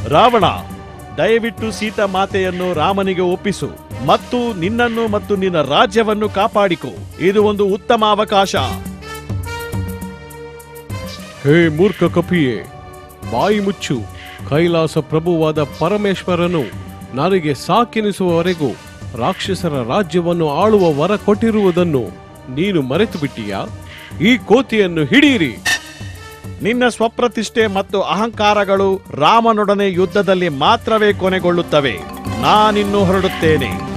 ರಾವಣ ದಯವಿಟ್ಟು ಸೀತಾ ಮಾತೆಯನ್ನು ರಾಮನಿಗೆ ಒಪ್ಪಿಸು ಮತ್ತು ನಿನ್ನನ್ನು ಮತ್ತು ನಿನ್ನ ರಾಜ್ಯವನ್ನು ಕಾಪಾಡಿಕೊ ಇದು ಒಂದು ಉತ್ತಮ ಅವಕಾಶ ಹೇ ಮೂರ್ಖ ಕಪಿಯೇ ಬಾಯಿ ಮುಚ್ಚು ಕೈಲಾಸ ಪ್ರಭುವಾದ ಪರಮೇಶ್ವರನು ನನಗೆ ಸಾಕೆನಿಸುವವರೆಗೂ ರಾಕ್ಷಸರ ರಾಜ್ಯವನ್ನು ಆಳುವ ವರ ಕೊಟ್ಟಿರುವುದನ್ನು ನೀನು ಮರೆತು ಬಿಟ್ಟೀಯಾ ಈ ಕೋತಿಯನ್ನು ಹಿಡಿಯಿರಿ ನಿನ್ನ ಸ್ವಪ್ರತಿಷ್ಠೆ ಮತ್ತು ಅಹಂಕಾರಗಳು ರಾಮನೊಡನೆ ಯುದ್ಧದಲ್ಲಿ ಮಾತ್ರವೇ ಕೊನೆಗೊಳ್ಳುತ್ತವೆ ನಾನಿನ್ನು ಹೊರಡುತ್ತೇನೆ